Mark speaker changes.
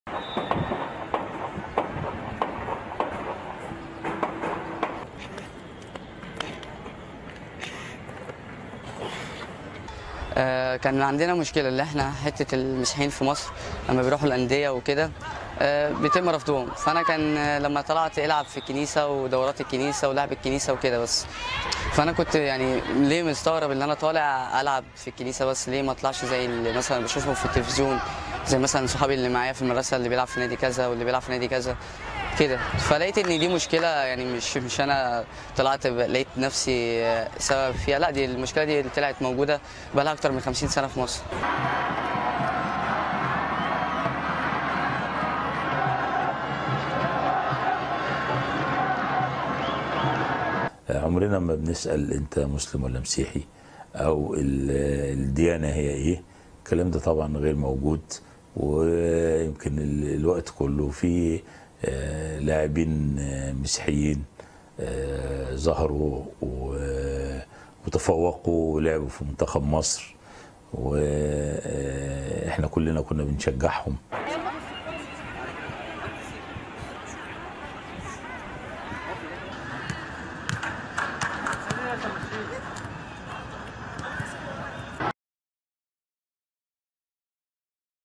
Speaker 1: آه، كان عندنا مشكلة اللي احنا حتة المسيحيين في مصر لما بيروحوا الأندية وكده آه، بيتم رفضهم فأنا كان آه، لما طلعت ألعب في الكنيسة ودورات الكنيسة ولعب الكنيسة وكده بس فأنا كنت يعني ليه مستغرب إن أنا طالع ألعب في الكنيسة بس ليه ما أطلعش زي اللي مثلا بشوفهم في التلفزيون زي مثلا صحابي اللي معايا في المدرسة اللي بيلعب في نادي كذا واللي بيلعب في نادي كذا كده فلقيت ان دي مشكله يعني مش مش انا طلعت ب- لقيت نفسي آه، سبب فيها لا دي المشكله دي اللي طلعت موجوده بقالها اكتر من 50 سنه في مصر
Speaker 2: عمرنا ما بنسأل انت مسلم ولا مسيحي او ال- الديانة هي ايه الكلام ده طبعا غير موجود ويمكن ال- الوقت كله في آه، لاعبين آه، مسيحيين آه، ظهروا و- وتفوقوا ولعبوا في منتخب مصر واحنا كلنا كنا بنشجعهم